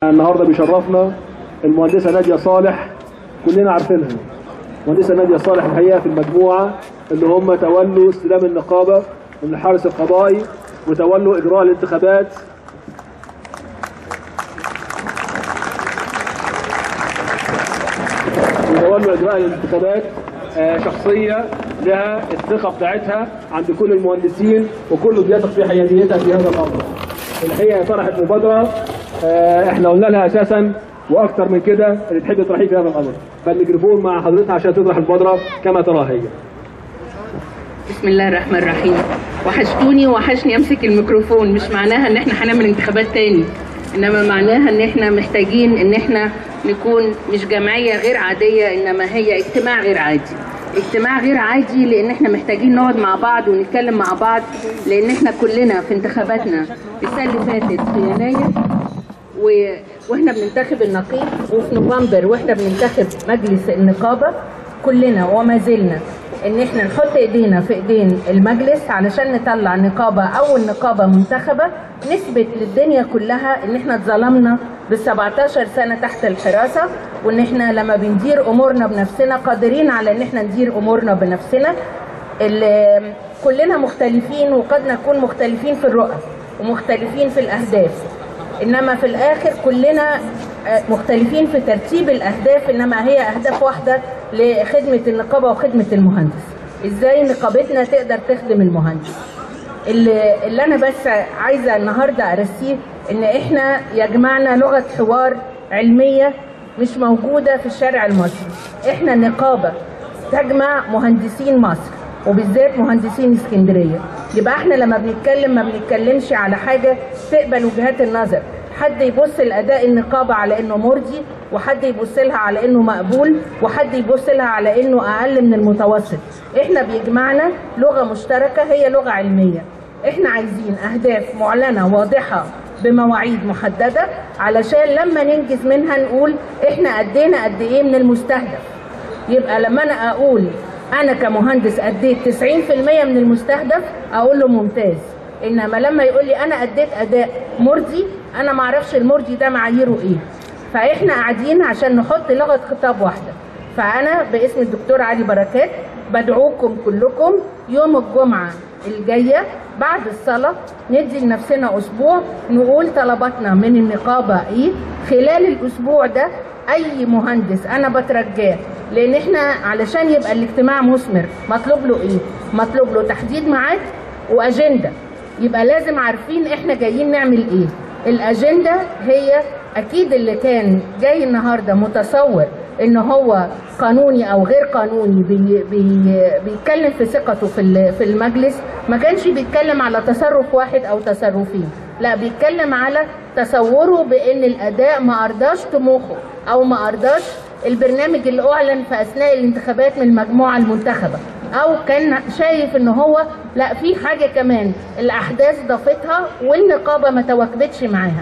النهارده بيشرفنا المهندسه ناديه صالح كلنا عارفينها المهندسه ناديه صالح الحقيقه في المجموعه اللي هم تولوا استلام النقابه من الحارس القضائي وتولوا اجراء الانتخابات وتولوا اجراء الانتخابات آه، شخصيه لها الثقه بتاعتها عند كل المهندسين وكله بيثق في حياديتها في هذا الامر. الحقيقه طرحت مبادره آه، احنا قلنا لها اساسا واكثر من كده اللي تحب تطرحيه في هذا الامر. فالميكروفون مع حضرتها عشان تطرح المبادره كما تراها هي. بسم الله الرحمن الرحيم وحشتوني وحشني امسك الميكروفون مش معناها ان احنا هنعمل انتخابات تاني انما معناها ان احنا محتاجين ان احنا نكون مش جمعيه غير عاديه انما هي اجتماع غير عادي اجتماع غير عادي لان احنا محتاجين نقعد مع بعض ونتكلم مع بعض لان احنا كلنا في انتخاباتنا السنه اللي فاتت في يناير و... واحنا بننتخب النقيب وفي نوفمبر واحنا بننتخب مجلس النقابه كلنا وما زلنا ان احنا نحط ايدينا في ايدين المجلس علشان نطلع نقابه اول نقابه منتخبه نثبت للدنيا كلها ان احنا اتظلمنا بال 17 سنه تحت الحراسه وان احنا لما بندير امورنا بنفسنا قادرين على ان احنا ندير امورنا بنفسنا ال- كلنا مختلفين وقد نكون مختلفين في الرؤى ومختلفين في الاهداف انما في الاخر كلنا آه، مختلفين في ترتيب الاهداف انما هي اهداف واحده لخدمه النقابه وخدمه المهندس ازاي نقابتنا تقدر تخدم المهندس اللي, اللي انا بس عايزه النهارده ارسيه ان احنا يجمعنا لغه حوار علميه مش موجوده في الشارع المصري احنا نقابه تجمع مهندسين مصر وبالذات مهندسين اسكندريه يبقى احنا لما بنتكلم ما بنتكلمش على حاجه تقبل وجهات النظر حد يبص لاداء النقابه على انه مرضي وحد يبص لها على انه مقبول وحد يبص لها على انه اقل من المتوسط احنا بيجمعنا لغه مشتركه هي لغه علميه احنا عايزين اهداف معلنه واضحه بمواعيد محدده علشان لما ننجز منها نقول احنا ادينا قد ايه من المستهدف يبقى لما انا اقول انا كمهندس اديت 90% من المستهدف اقول له ممتاز انما لما يقول لي انا اديت اداء مرضي انا ما اعرفش المرضي ده معاييره ايه فاحنا قاعدين عشان نحط لغه خطاب واحده فانا باسم الدكتور علي بركات بدعوكم كلكم يوم الجمعه الجايه بعد الصلاه ندي لنفسنا اسبوع نقول طلباتنا من النقابه ايه خلال الاسبوع ده اي مهندس انا بترجاه لان احنا علشان يبقى الاجتماع مثمر مطلوب له ايه مطلوب له تحديد ميعاد واجنده يبقى لازم عارفين احنا جايين نعمل ايه الاجنده هي اكيد اللي كان جاي النهارده متصور ان هو قانوني او غير قانوني بي بي بيتكلم في ثقته في ال- في المجلس ما كانش بيتكلم على تصرف واحد او تصرفين لا بيتكلم على تصوره بان الاداء ما ارضاش طموحه او ما ارضاش البرنامج اللي اعلن في اثناء الانتخابات من المجموعه المنتخبه او كان شايف ان هو لا في حاجه كمان الاحداث ضافتها والنقابه ما تواكبتش معاها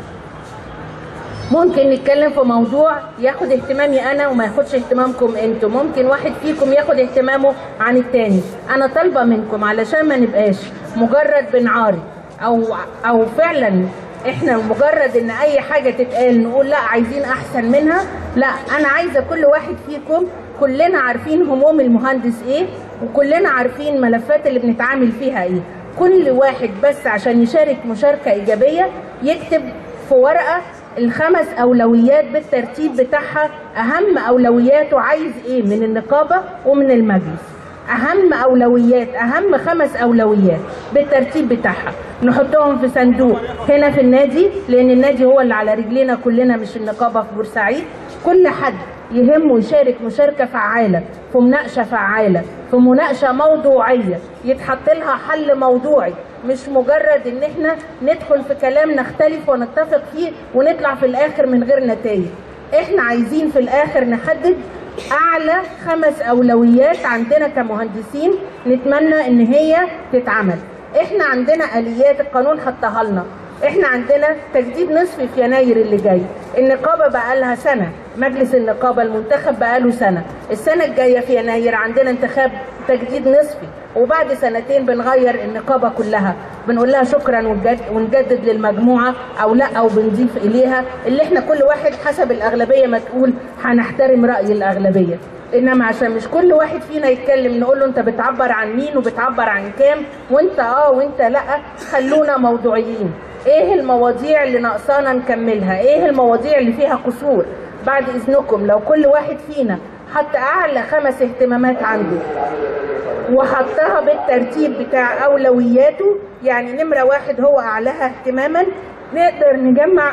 ممكن نتكلم في موضوع ياخد اهتمامي انا وما ياخدش اهتمامكم انتوا ممكن واحد فيكم ياخد اهتمامه عن التاني انا طالبه منكم علشان ما نبقاش مجرد بنعارض او او فعلا احنا مجرد ان اي حاجه تتقال نقول لا عايزين احسن منها لا انا عايزه كل واحد فيكم كلنا عارفين هموم المهندس ايه وكلنا عارفين الملفات اللي بنتعامل فيها ايه كل واحد بس عشان يشارك مشاركه ايجابيه يكتب في ورقه الخمس اولويات بالترتيب بتاعها اهم اولوياته عايز ايه من النقابه ومن المجلس اهم اولويات اهم خمس اولويات بالترتيب بتاعها نحطهم في صندوق هنا في النادي لان النادي هو اللي على رجلينا كلنا مش النقابه في بورسعيد كل حد يهمه يشارك مشاركه فعاله في مناقشه فعاله في مناقشه موضوعيه يتحط لها حل موضوعي مش مجرد ان احنا ندخل في كلام نختلف ونتفق فيه ونطلع في الاخر من غير نتائج احنا عايزين في الاخر نحدد اعلى خمس اولويات عندنا كمهندسين نتمنى ان هي تتعمل احنا عندنا اليات القانون حطها لنا احنا عندنا تجديد نصفي في يناير اللي جاي النقابه بقى لها سنه مجلس النقابه المنتخب بقى له سنه السنه الجايه في يناير عندنا انتخاب تجديد نصفي وبعد سنتين بنغير النقابه كلها بنقول لها شكرا ونجد ونجدد للمجموعه او لا او بنضيف اليها اللي احنا كل واحد حسب الاغلبيه ما تقول هنحترم راي الاغلبيه انما عشان مش كل واحد فينا يتكلم نقول له انت بتعبر عن مين وبتعبر عن كام وانت اه وانت لا خلونا موضوعيين ايه المواضيع اللي ناقصانا نكملها ايه المواضيع اللي فيها قصور بعد اذنكم لو كل واحد فينا حط اعلى خمس اهتمامات عنده وحطها بالترتيب بتاع اولوياته يعني نمره واحد هو اعلاها اهتماما نقدر نجمع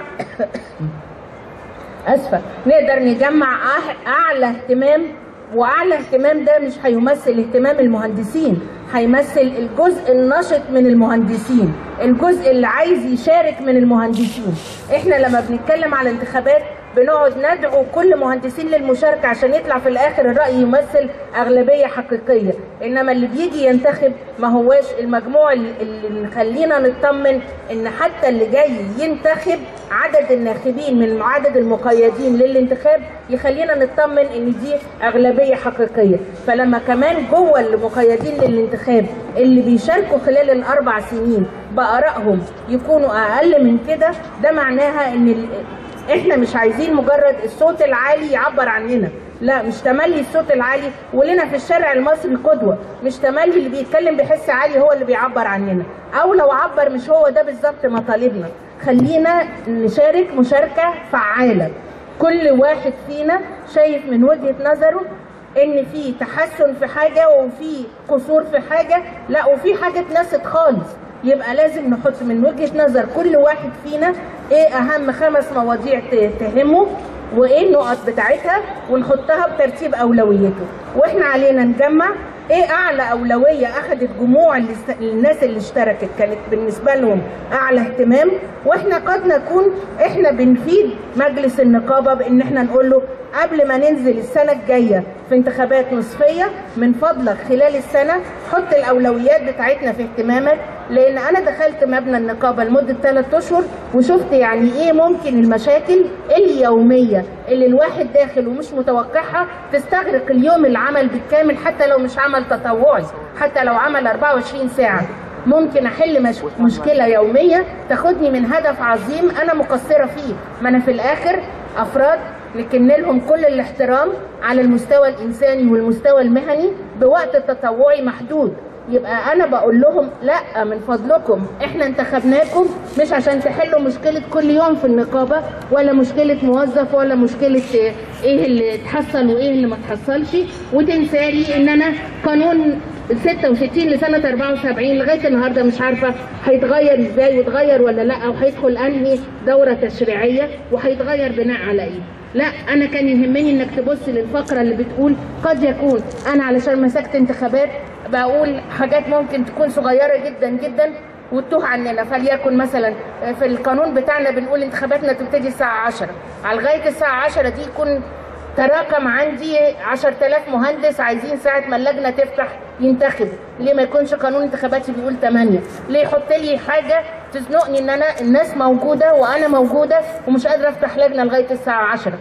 اسفه نقدر نجمع أح- اعلى اهتمام واعلى اهتمام ده مش هيمثل اهتمام المهندسين هيمثل الجزء النشط من المهندسين الجزء اللي عايز يشارك من المهندسين احنا لما بنتكلم على انتخابات بنقعد ندعو كل مهندسين للمشاركه عشان يطلع في الاخر الراي يمثل اغلبيه حقيقيه انما اللي بيجي ينتخب ما هواش المجموع اللي اللي نخلينا نطمن ان حتى اللي جاي ينتخب عدد الناخبين من عدد المقيدين للانتخاب يخلينا نطمن ان دي اغلبيه حقيقيه فلما كمان جوه المقيدين للانتخاب اللي بيشاركوا خلال الاربع سنين بارائهم يكونوا اقل من كده ده معناها ان ال- احنا مش عايزين مجرد الصوت العالي يعبر عننا لا مش تملي الصوت العالي ولنا في الشارع المصري قدوة مش تملي اللي بيتكلم بحس عالي هو اللي بيعبر عننا او لو عبر مش هو ده بالظبط مطالبنا خلينا نشارك مشاركة فعالة كل واحد فينا شايف من وجهة نظره ان في تحسن في حاجة وفي قصور في حاجة لا وفي حاجة اتنست خالص يبقى لازم نحط من وجهة نظر كل واحد فينا ايه اهم خمس مواضيع ت- تهمه وايه النقط بتاعتها ونحطها بترتيب اولويته واحنا علينا نجمع ايه اعلى اولويه اخذت جموع اللي است- الناس اللي اشتركت كانت بالنسبه لهم اعلى اهتمام واحنا قد نكون احنا بنفيد مجلس النقابه بان احنا نقول له قبل ما ننزل السنه الجايه في انتخابات نصفيه من فضلك خلال السنه حط الاولويات بتاعتنا في اهتمامك لان انا دخلت مبنى النقابه لمده ثلاث اشهر وشفت يعني ايه ممكن المشاكل اليوميه اللي الواحد داخل ومش متوقعها تستغرق اليوم العمل بالكامل حتى لو مش عمل تطوعي حتى لو عمل 24 ساعه ممكن احل مش مشكله يوميه تاخدني من هدف عظيم انا مقصره فيه ما انا في الاخر افراد نكن لهم كل الاحترام على المستوى الانساني والمستوى المهني بوقت تطوعي محدود يبقى انا بقول لهم لا من فضلكم احنا انتخبناكم مش عشان تحلوا مشكله كل يوم في النقابه ولا مشكله موظف ولا مشكله ايه اللي اتحصل وايه اللي ما اتحصلش وتنسالي ان انا قانون 66 لسنه 74 لغايه النهارده مش عارفه هيتغير ازاي واتغير ولا لا او هيدخل انهي دوره تشريعيه وهيتغير بناء على ايه لا انا كان يهمني انك تبص للفقره اللي بتقول قد يكون انا علشان مسكت انتخابات بقول حاجات ممكن تكون صغيره جدا جدا وتتوه عننا فليكن مثلا في القانون بتاعنا بنقول انتخاباتنا تبتدي الساعه 10 على لغايه الساعه 10 دي يكون تراكم عندي 10000 مهندس عايزين ساعة ما اللجنة تفتح ينتخب ليه ما يكونش قانون انتخاباتي بيقول 8 ليه يحط لي حاجة تزنقني ان انا الناس موجودة وانا موجودة ومش قادرة افتح لجنة لغاية الساعة 10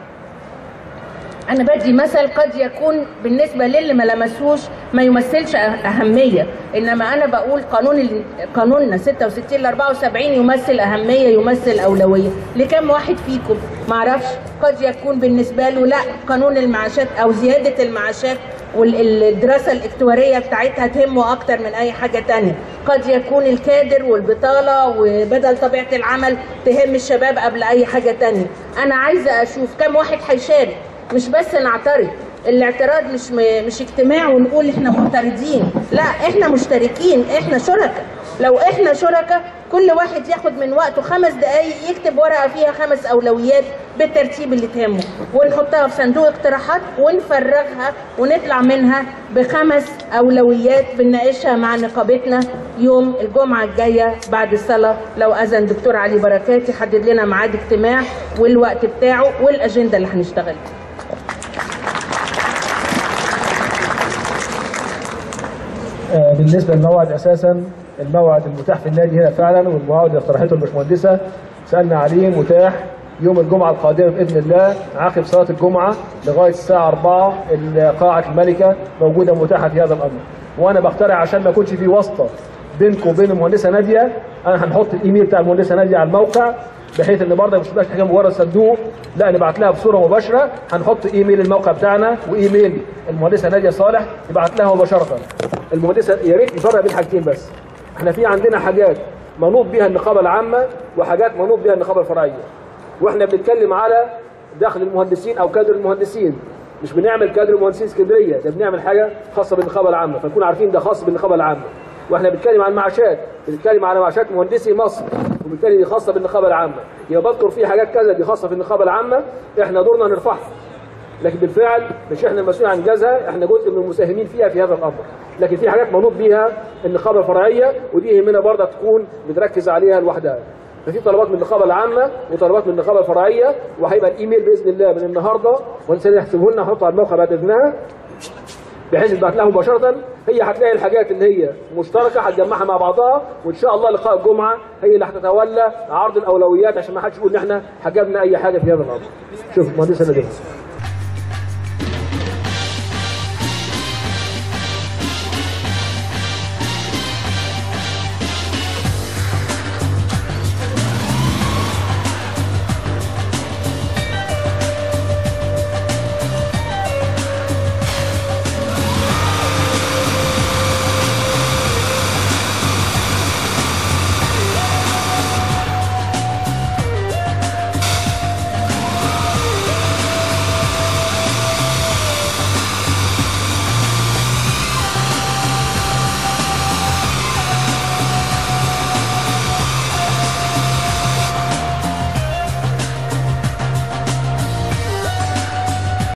انا بدي مثل قد يكون بالنسبه للي ما لمسوش ما يمثلش أه- اهميه انما انا بقول قانون ال- قانوننا 66 ل 74 يمثل اهميه يمثل اولويه لكم واحد فيكم ما اعرفش قد يكون بالنسبه له لا قانون المعاشات او زياده المعاشات والدراسة الاكتوارية بتاعتها تهمه أكتر من أي حاجة تانية قد يكون الكادر والبطالة وبدل طبيعة العمل تهم الشباب قبل أي حاجة تانية أنا عايزة أشوف كم واحد هيشارك مش بس نعترض الاعتراض مش م- مش اجتماع ونقول احنا معترضين لا احنا مشتركين احنا شركاء لو احنا شركاء كل واحد ياخد من وقته خمس دقايق يكتب ورقه فيها خمس اولويات بالترتيب اللي تهمه ونحطها في صندوق اقتراحات ونفرغها ونطلع منها بخمس اولويات بنناقشها مع نقابتنا يوم الجمعه الجايه بعد الصلاه لو اذن دكتور علي بركات يحدد لنا ميعاد اجتماع والوقت بتاعه والاجنده اللي هنشتغل آه، بالنسبه للموعد اساسا الموعد المتاح في النادي هنا فعلا والموعد اللي اقترحته الباشمهندسه سالنا عليه متاح يوم الجمعه القادمه باذن الله عقب صلاه الجمعه لغايه الساعه 4 قاعه الملكه موجوده متاحه في هذا الامر وانا بقترح عشان ما يكونش في واسطه بينكم وبين المهندسه ناديه انا هنحط الايميل بتاع المهندسه ناديه على الموقع بحيث ان برضه مش تبقاش حاجه مجرد صندوق لا نبعت لها بصوره مباشره هنحط ايميل الموقع بتاعنا وايميل المهندسه ناديه صالح يبعت لها مباشره المهندسه يا ريت نفرق بين حاجتين بس احنا في عندنا حاجات منوط بها النقابه العامه وحاجات منوط بها النقابه الفرعيه واحنا بنتكلم على دخل المهندسين او كادر المهندسين مش بنعمل كادر مهندسين اسكندريه ده بنعمل حاجه خاصه بالنقابه العامه فنكون عارفين ده خاص بالنقابه العامه واحنا بنتكلم عن المعاشات بنتكلم على معاشات مهندسي مصر وبالتالي دي خاصه بالنقابه العامه يبقى بذكر في حاجات كذا دي خاصه في النقابه العامه احنا دورنا نرفعها لكن بالفعل مش احنا المسؤول عن جزها احنا جزء من المساهمين فيها في هذا الامر لكن في حاجات منوط بيها النقابه الفرعيه ودي يهمنا برضه تكون بنركز عليها لوحدها ففي طلبات من النقابه العامه وطلبات من النقابه الفرعيه وهيبقى الايميل باذن الله من النهارده والانسان يحسبه لنا هنحطه على الموقع بعد اذنها بحيث تبعت لها مباشره هي هتلاقي الحاجات اللي هي مشتركه هتجمعها مع بعضها وان شاء الله لقاء الجمعه هي اللي هتتولى عرض الاولويات عشان ما حدش يقول ان احنا حجبنا اي حاجه في هذا الامر. شوف مهندسه نجم